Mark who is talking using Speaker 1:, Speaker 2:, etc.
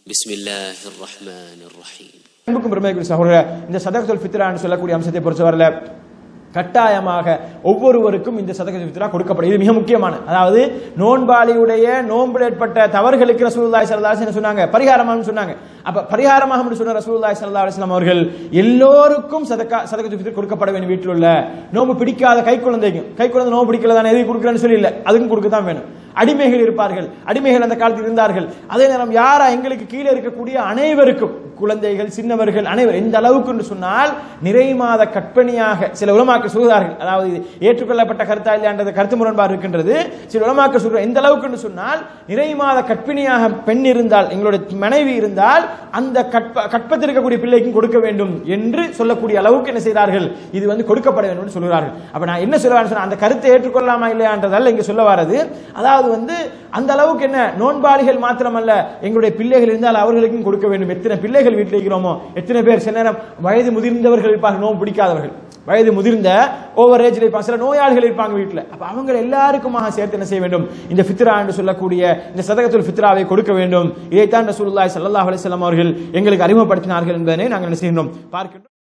Speaker 1: بسم الله الرحمن الرحيم
Speaker 2: அன்புக்கும் பெருமைக்குரிய சகோதர இந்த சதகத்துல் ஃபித்ரான்னு சொல்லக்கூடிய அம்சத்தை பொறுத்தவரையில கட்டாயமாக ஒவ்வொருவருக்கும் இந்த சதகத்துல் ஃபித்ரா கொடுக்கப்படும் இது மிக முக்கியமான அதாவது நோன்பாளியுடைய நோன்பு ஏற்பட்ட தவறுகளுக்கு ரசூலுல்லாஹி ஸல்லல்லாஹு அலைஹி வஸல்லம் சொன்னாங்க பரிகாரமாக சொன்னாங்க அப்ப பரிகாரமாக என்று சொன்ன ரசூலுல்லாஹி ஸல்லல்லாஹு அலைஹி வஸல்லம் அவர்கள் எல்லோருக்கும் சதக்கா சதகத்துல் ஃபித்ர் கொடுக்கப்பட வேண்டிய வீட்டில் உள்ள நோன்பு பிடிக்காத கை குழந்தைக்கும் கை குழந்தை நோன்பு பிடிக்கல தானே எதுவும் கொடுக்குறேன்னு சொல்லி இல்லை அதுக்கும் கொடுக்க தான் வேணும் அடிமைகள் இருப்பார்கள் அடிமைகள் அந்த காலத்தில் இருந்தார்கள் அதே நேரம் யாரா எங்களுக்கு கீழே இருக்கக்கூடிய அனைவருக்கும் குழந்தைகள் சின்னவர்கள் அனைவர் எந்த அளவுக்கு என்று சொன்னால் நிறை மாத கற்பனையாக சில உலமாக்க சொல்கிறார்கள் அதாவது இது ஏற்றுக்கொள்ளப்பட்ட கருத்தா இல்லையான்றது கருத்து முரண்பாடு இருக்கின்றது சில உலமாக்க சொல்ற எந்த அளவுக்கு என்று சொன்னால் நிறை மாத கற்பிணியாக பெண் இருந்தால் எங்களுடைய மனைவி இருந்தால் அந்த கற்ப கற்பத்தில் இருக்கக்கூடிய பிள்ளைக்கும் கொடுக்க வேண்டும் என்று சொல்லக்கூடிய அளவுக்கு என்ன செய்கிறார்கள் இது வந்து கொடுக்கப்பட வேண்டும் என்று சொல்கிறார்கள் அப்ப நான் என்ன சொல்லுவான்னு சொன்னா அந்த கருத்தை ஏற்றுக்கொள்ளலாமா இல்லையான்றதால் இங்க சொல்ல வர்றது அதாவது வந்து அந்த அளவுக்கு என்ன நோன்பாளிகள் மாத்திரமல்ல எங்களுடைய பிள்ளைகள் இருந்தால் அவர்களுக்கும் கொடுக்க வேண்டும் எத்தனை பிள்ளைகள் வீட்டில் இருக்கிறோமோ எத்தனை பேர் சில நேரம் வயது முதிர்ந்தவர்கள் இருப்பாங்க நோன்பு பிடிக்காதவர்கள் வயது முதிர்ந்த ஓவர் ஏஜ்ல இருப்பாங்க சில நோயாளிகள் இருப்பாங்க வீட்டில் அப்ப அவங்க எல்லாருக்குமாக சேர்த்து என்ன செய்ய வேண்டும் இந்த ஃபித்ரா என்று சொல்லக்கூடிய இந்த சதகத்துல் ஃபித்ராவை கொடுக்க வேண்டும் இதைத்தான் ரசூலுல்லாஹி ஸல்லல்லாஹு அலைஹி வஸல்லம் அவர்கள் எங்களுக்கு அறிமுகப்படுத்தினார்கள் என்பதனை நாங்கள் என்ன செய்கின்றோம் பார்க்கின்றோம்